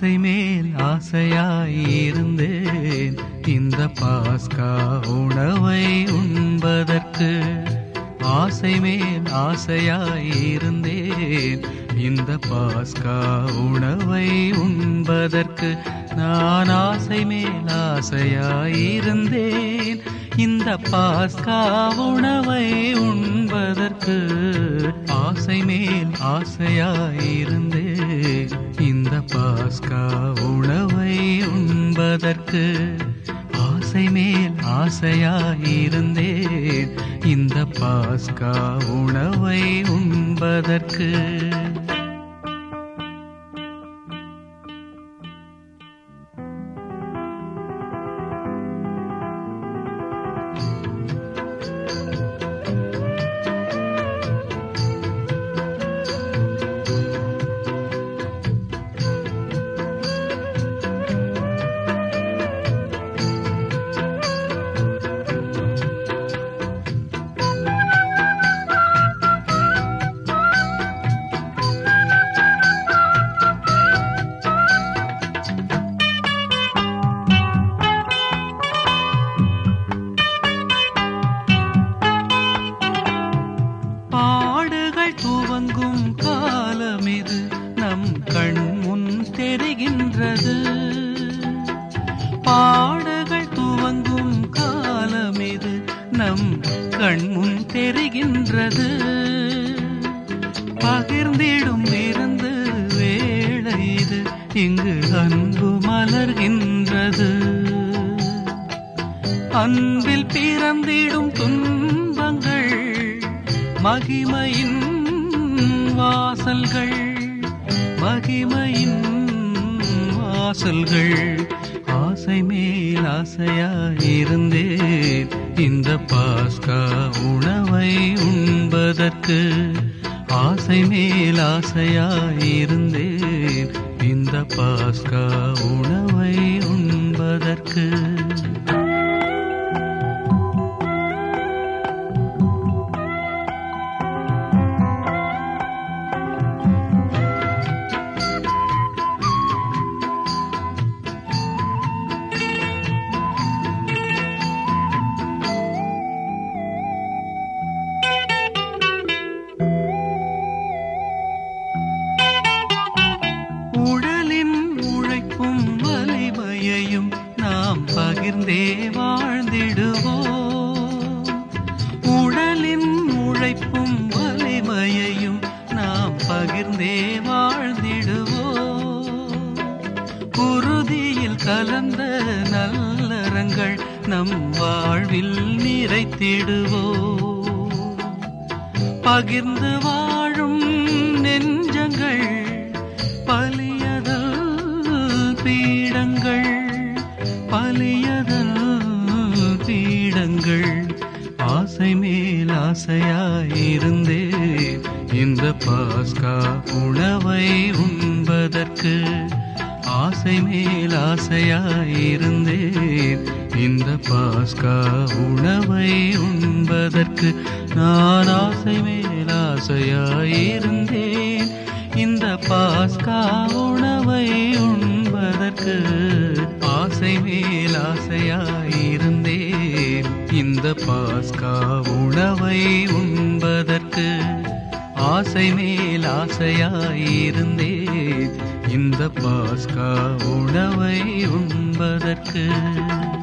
ஆசை மேல் ஆசையாயிருந்தேன் இந்த பாஸ்கா உணவை உண்பதற்கு ஆசை மேல் ஆசையாயிருந்தேன் இந்த பாஸ்கா உணவை உண்பதற்கு நான் ஆசை மேல் ஆசையாயிருந்தேன் இந்த பாஸ்கா உணவை உண்பதற்கு ஆசை மேல் ஆசையாயிருந்தேன் இந்த பாஸ்கா உணவை உண்பதற்கு ஆசை மேல் ஆசையாயிருந்தேன் இந்த பாஸ்கா உணவை உண்பதற்கு பாடுகள் துவங்கும் காலம் இது நம் கண் முன் தெரிகின்றது பாடுகள் துவங்கும் காலம் இது நம் கண் முன் தெரிகின்றது பகிர்ந்திடும் இருந்து வேளை இது இங்கு அன்பு மலர்கின்றது அன்பில் பிறந்திடும் துன்பங்கள் மகிமையின் வாசல்கள் மகிமையின் வாசல்கள் ஆசை மேல் ஆசையாயிருந்தேன் இந்த பாஸ்கா உணவை உண்பதற்கு ஆசை மேல் ஆசையாயிருந்தேன் இந்த பாஸ்கா உணவை உண்பதற்கு உடலின் உழைப்பும் வலிமையையும் நாம் பகிர்ந்தே வாழ்ந்திடுவோம் உடலின் உழைப்பும் வலிமையையும் நாம் பகிர்ந்தே வாழ்ந்திடுவோம் குருதியில் கலந்த நல்லறங்கள் நம் வாழ்வில் நிறைத்திடுவோம் பகிர்ந்து வாழும் நெஞ்சங்கள் பலியதல் பீடங்கள் பலியதல் பீடங்கள் ஆசை மேல் ஆசையாயிருந்தேன் இந்த பாஸ்கா உணவை உண்பதற்கு ஆசை மேல் ஆசையாயிருந்தேன் இந்த பாஸ்கா உணவை உண்பதற்கு நான் ஆசை மேல் ஆசையாயிருந்தேன் இந்த பாஸ்கா உணவை உண்பதற்கு ஆசை மேல் ஆசையாயிருந்தேன் இந்த பாஸ்கா உணவை உண்பதற்கு ஆசை மேல் ஆசையாயிருந்தேன் இந்த பாஸ்கா உணவை உண்பதற்கு